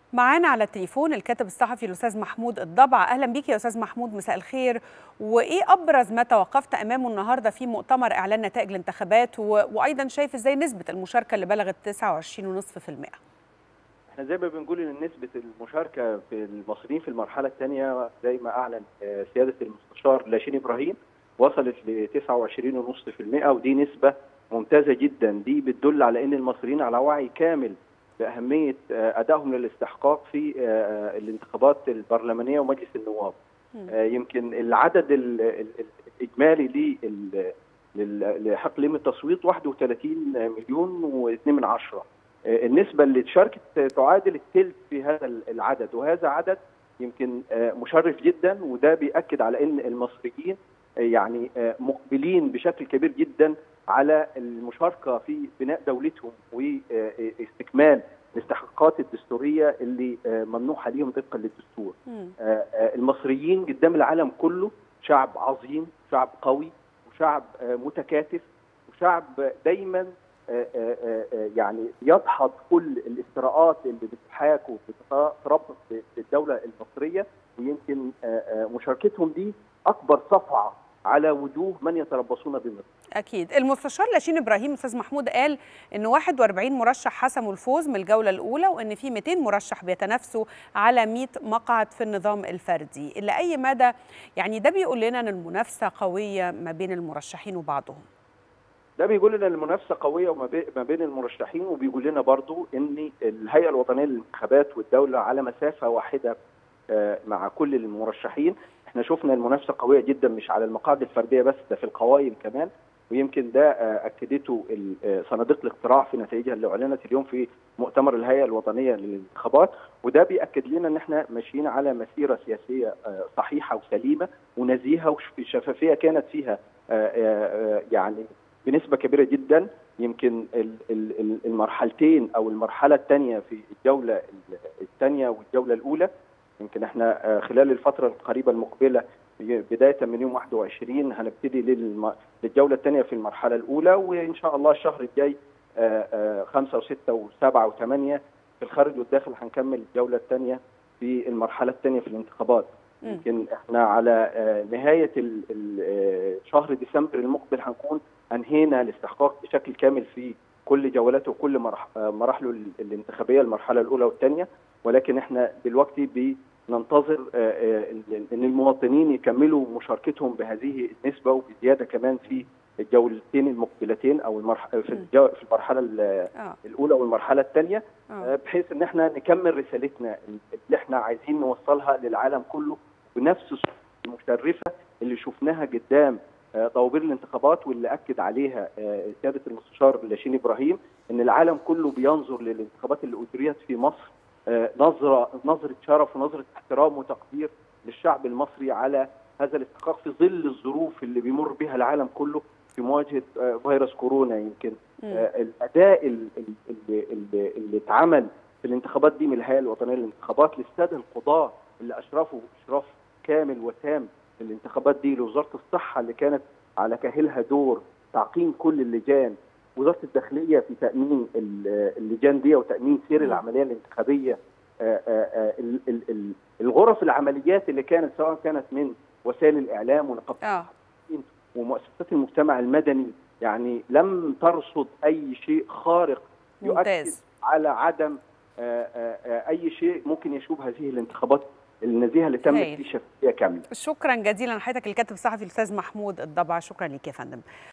معانا على التليفون الكاتب الصحفي الاستاذ محمود الضبع اهلا بيك يا استاذ محمود مساء الخير وايه ابرز ما توقفت امامه النهارده في مؤتمر اعلان نتائج الانتخابات و... وايضا شايف ازاي نسبه المشاركه اللي بلغت 29.5% احنا زي ما بنقول ان نسبه المشاركه في المصريين في المرحله الثانيه زي ما اعلن سياده المستشار لاشين ابراهيم وصلت ل 29.5% ودي نسبه ممتازه جدا دي بتدل على ان المصريين على وعي كامل باهميه ادائهم للاستحقاق في الانتخابات البرلمانيه ومجلس النواب. يمكن العدد الاجمالي لحق ليم التصويت 31 مليون و2 من عشرة. النسبه اللي اتشاركت تعادل الثلث في هذا العدد وهذا عدد يمكن مشرف جدا وده بيأكد على ان المصريين يعني مقبلين بشكل كبير جدا على المشاركه في بناء دولتهم واستكمال الاستحقاقات الدستوريه اللي ممنوحه ليهم طبقا للدستور. المصريين قدام العالم كله شعب عظيم، شعب قوي، وشعب متكاتف، وشعب دايما يعني يدحض كل الافتراءات اللي بتحاك وبتتربص بالدوله المصريه ويمكن مشاركتهم دي اكبر صفعه على وجوه من يتربصون بمصر. اكيد، المستشار لاشين ابراهيم استاذ محمود قال ان 41 مرشح حسموا الفوز من الجوله الاولى وان في 200 مرشح بيتنافسوا على 100 مقعد في النظام الفردي، الى اي مدى يعني ده بيقول لنا ان المنافسه قويه ما بين المرشحين وبعضهم؟ ده بيقول لنا المنافسه قويه ما بين المرشحين وبيقول لنا برضو ان الهيئه الوطنيه للانتخابات والدوله على مسافه واحده مع كل المرشحين احنا شفنا المنافسه قويه جدا مش على المقاعد الفرديه بس ده في القوائم كمان ويمكن ده اكدته صناديق الاقتراع في نتائجها اللي اعلنت اليوم في مؤتمر الهيئه الوطنيه للانتخابات وده بياكد لنا ان احنا ماشيين على مسيره سياسيه صحيحه وسليمه ونزيهه وشفافيه كانت فيها يعني بنسبه كبيره جدا يمكن المرحلتين او المرحله الثانيه في الجوله الثانيه والجوله الاولى يمكن احنا خلال الفتره القريبه المقبله بدايه من يوم 21 هنبتدي للجوله الثانيه في المرحله الاولى وان شاء الله الشهر الجاي 5 و6 و7 و8 في الخارج والداخل هنكمل الجوله الثانيه في المرحله الثانيه في الانتخابات يمكن احنا على نهايه شهر ديسمبر المقبل هنكون انهينا الاستحقاق بشكل كامل في كل جولاته وكل مراحله الانتخابيه المرحله الاولى والثانيه ولكن احنا دلوقتي بننتظر ان المواطنين يكملوا مشاركتهم بهذه النسبه وبزياده كمان في الجولتين المقبلتين او المرح... في, الجو... في المرحله الاولى والمرحله الثانيه بحيث ان احنا نكمل رسالتنا اللي احنا عايزين نوصلها للعالم كله بنفس المشرفه اللي شفناها قدام طوابير الانتخابات واللي اكد عليها سياده المستشار لاشين ابراهيم ان العالم كله بينظر للانتخابات اللي اجريت في مصر نظره نظره شرف ونظره احترام وتقدير للشعب المصري على هذا الاستحقاق في ظل الظروف اللي بيمر بها العالم كله في مواجهه فيروس كورونا يمكن الاداء اللي, اللي, اللي اتعمل في الانتخابات دي من الهيئه الوطنيه للانتخابات للساده القضاه اللي اشرفوا اشراف كامل وتام الانتخابات دي لوزاره الصحه اللي كانت على كاهلها دور تعقيم كل اللجان وزاره الداخليه في تامين اللجان دي وتامين سير العمليه الانتخابيه الغرف العمليات اللي كانت سواء كانت من وسائل الاعلام ونقابه ومؤسسات المجتمع المدني يعني لم ترصد اي شيء خارق يؤكد على عدم اي شيء ممكن يشوب هذه الانتخابات النزيهه اللي تمت في شفافيه كامله. شكرا جزيلا لحضرتك الكاتب الصحفي الاستاذ محمود الضبع شكرا لك يا فندم.